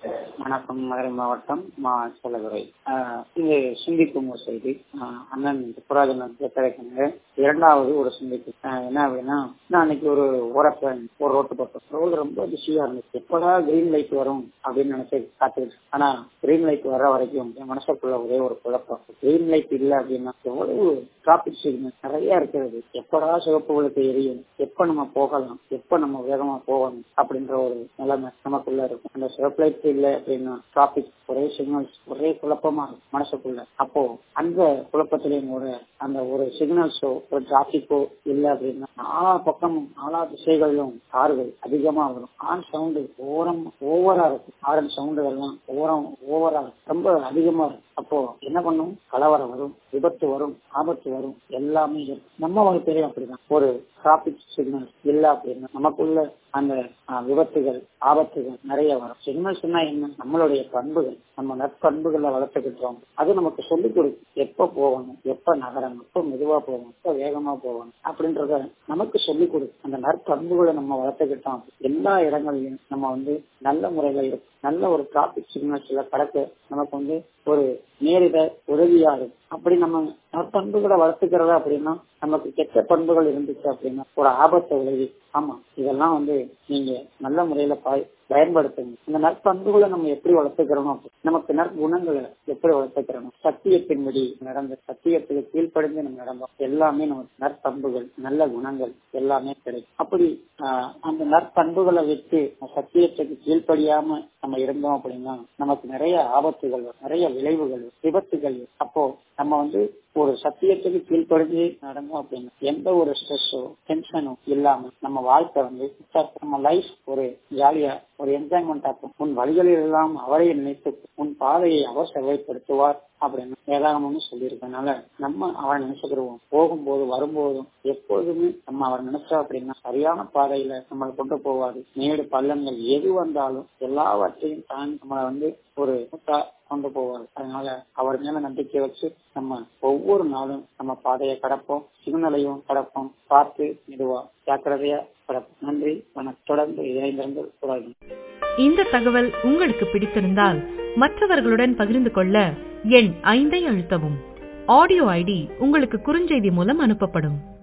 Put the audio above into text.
வணக்கம் மதுரை மாவட்டம் மா செல்லதுரை ஆஹ் இது சிந்திக்கும் ஒரு செய்தி ஆஹ் அண்ணன் புராஜனன் கிடைக்கின்ற இரண்டாவது ஒரு சிந்திப்பு ஆஹ் என்ன அப்படின்னா நான் அன்னைக்கு ஒரு ஓரப்ப ஒரு ரோட்டு பக்கம் ரோடு ரொம்ப பிஸியா இருந்துச்சு எப்படா கிரீன் லைட் வரும் அப்படின்னு நினைச்சு காத்துக்கிட்டு ஆனா கிரீன் லைட் வர்ற வரைக்கும் என் மனசுக்குள்ள ஒரே ஒரு குழப்பம் கிரீன் லைட் இல்ல அப்படின்னா எவ்வளவு டிராபிக் சிக்னல் நிறைய இருக்கிறது எப்படா சிவப்பு விளக்கு எரியும் எப்ப நம்ம போகலாம் எப்ப நம்ம வேகமா போகணும் அப்படின்ற ஒரு நிலைமை நமக்குள்ள இருக்கும் அந்த சிவப்பு லைட் இல்லை அப்படின்னா டிராபிக் ஒரே சிக்னல்ஸ் ஒரே குழப்பமா இருக்கும் மனசுக்குள்ள அப்போ அந்த குழப்பத்திலையும் கூட அந்த ஒரு சிக்னல்ஸோ ஒரு டிராபிக்கோ இல்லை அப்படின்னா நாலா பக்கமும் நாலா திசைகளிலும் கார்கள் அதிகமா வரும் ஆன் சவுண்டு ஓரம் ஓவரா இருக்கும் ஆரன் சவுண்டு எல்லாம் ஓரம் ஓவரா இருக்கும் ரொம்ப அதிகமா இருக்கும் அப்போ என்ன பண்ணும் கலவரம் வரும் விபத்து வரும் ஆபத்து வரும் எல்லாமே இருக்கும் நம்ம வாழ்க்கையிலும் அப்படிதான் ஒரு டிராபிக் சிக்னல் இல்ல அப்படின்னா நமக்குள்ள அந்த விபத்துகள் ஆபத்துகள் நிறைய வரும் சிக்னல் சொன்னா என்ன நம்மளுடைய பண்புகள் நம்ம நற்பண்புகளை வளர்த்துக்கிட்டோம் அது நமக்கு சொல்லிக் கொடுக்கும் எப்ப போகணும் எப்ப நகரணும் எப்ப மெதுவா போகணும் எப்ப வேகமா போகணும் அப்படின்றத நமக்கு சொல்லிக் கொடுக்கும் அந்த நற்பண்புகளை நம்ம வளர்த்துக்கிட்டோம் எல்லா இடங்களிலும் நம்ம வந்து நல்ல முறையில இருக்கும் நல்ல ஒரு டிராபிக் சிக்னல்ஸ்ல கடக்க நமக்கு வந்து ஒரு நேரிட உதவியா இருக்கும் அப்படி நம்ம நற்பண்புகளை வளர்த்துக்கிறதா அப்படின்னா நமக்கு கெட்ட பண்புகள் இருந்துச்சு அப்படின்னா ஒரு ஆபத்தை விளைவி ஆமா இதெல்லாம் வந்து நீங்க நல்ல முறையில பயன்படுத்துங்க இந்த நற்பண்புகளை நம்ம எப்படி வளர்த்துக்கிறோம் நமக்கு நற்குணங்களை எப்படி வளர்த்துக்கிறோம் சத்தியத்தின்படி நடந்த சத்தியத்துக்கு கீழ்ப்படிந்து நம்ம நடந்தோம் எல்லாமே நமக்கு நற்பண்புகள் நல்ல குணங்கள் எல்லாமே கிடைக்கும் அப்படி அந்த நற்பண்புகளை வச்சு சத்தியத்துக்கு கீழ்ப்படியாம நம்ம இருந்தோம் அப்படின்னா நமக்கு நிறைய ஆபத்துகள் நிறைய விளைவுகள் விபத்துகள் அப்போ நம்ம வந்து ஒரு சத்தியத்துக்கு கீழ்ப்படிஞ்சு நடந்தோம் அப்படின்னா எந்த ஒரு ஸ்ட்ரெஸ்ஸோ டென்ஷனோ இல்லாம நம்ம வாழ்க்கை வந்து நம்ம லைஃப் ஒரு ஜாலியா ஒரு என்ஜாய்மெண்ட் ஆகும் உன் வழிகளில் எல்லாம் அவரை நினைத்து உன் பாதையை அவர் செவ்வாய்ப்படுத்துவார் அப்படின்னு வேதாகமும் சொல்லியிருக்கனால நம்ம அவரை நினைச்சுக்கிடுவோம் போகும்போது வரும்போதும் எப்போதுமே நம்ம அவர் நினைச்சா அப்படின்னா சரியான பாதையில நம்மளை கொண்டு போவாரு மேடு பள்ளங்கள் எது வந்தாலும் எல்லாவற்றையும் தான் நம்மளை வந்து ஒரு கொண்டு போவார் அதனால அவர் மேல நம்பிக்கை வச்சு நம்ம ஒவ்வொரு நாளும் நம்ம பாதையை கடப்போம் சிக்னலையும் கடப்போம் பார்த்து மெதுவா ஜாக்கிரதையா கடப்போம் நன்றி வணக்கம் தொடர்ந்து இணைந்திருந்து கூடாது இந்த தகவல் உங்களுக்கு பிடித்திருந்தால் மற்றவர்களுடன் பகிர்ந்து கொள்ள எண் ஐந்தை அழுத்தவும் ஆடியோ ஐடி உங்களுக்கு குறுஞ்செய்தி மூலம் அனுப்பப்படும்